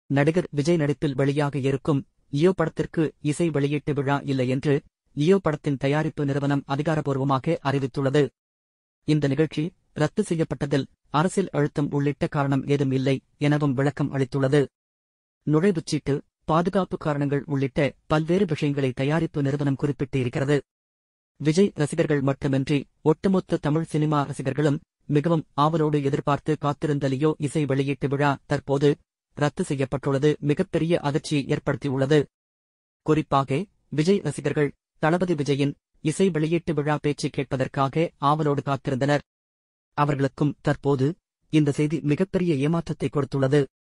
நடிகர் விஜய் நடிப்பில் வெளியாக இருக்கும் லியோ படத்திற்கு இசை வெளியீட்டு விழா இல்லை என்று லியோ படத்தின் தயாரிப்பு நிறுவனம் அதிகாரப்பூர்வமாக அறிவித்துள்ளது இந்த நிகழ்ச்சி ரத்து செய்யப்பட்டதில் அரசியல் அழுத்தம் உள்ளிட்ட காரணம் ஏதும் இல்லை எனவும் விளக்கம் அளித்துள்ளது நுழைவுச்சீட்டு பாதுகாப்பு காரணங்கள் உள்ளிட்ட பல்வேறு விஷயங்களை தயாரிப்பு நிறுவனம் குறிப்பிட்டு இருக்கிறது விஜய் ரசிகர்கள் மட்டுமின்றி ஒட்டுமொத்த தமிழ் சினிமா ரசிகர்களும் மிகவும் ஆவலோடு எதிர்பார்த்து காத்திருந்த லியோ இசை வெளியீட்டு விழா தற்போது ரத்து செய்யப்பட்டுள்ளது மிகப்பெரிய அதிர்ச்சியை ஏற்படுத்தியுள்ளது குறிப்பாக விஜய் ரசிகர்கள் தளபதி விஜயின் இசை வெளியீட்டு விழா பேச்சு கேட்பதற்காக ஆவலோடு காத்திருந்தனர் அவர்களுக்கும் தற்போது இந்த செய்தி மிகப்பெரிய ஏமாற்றத்தை கொடுத்துள்ளது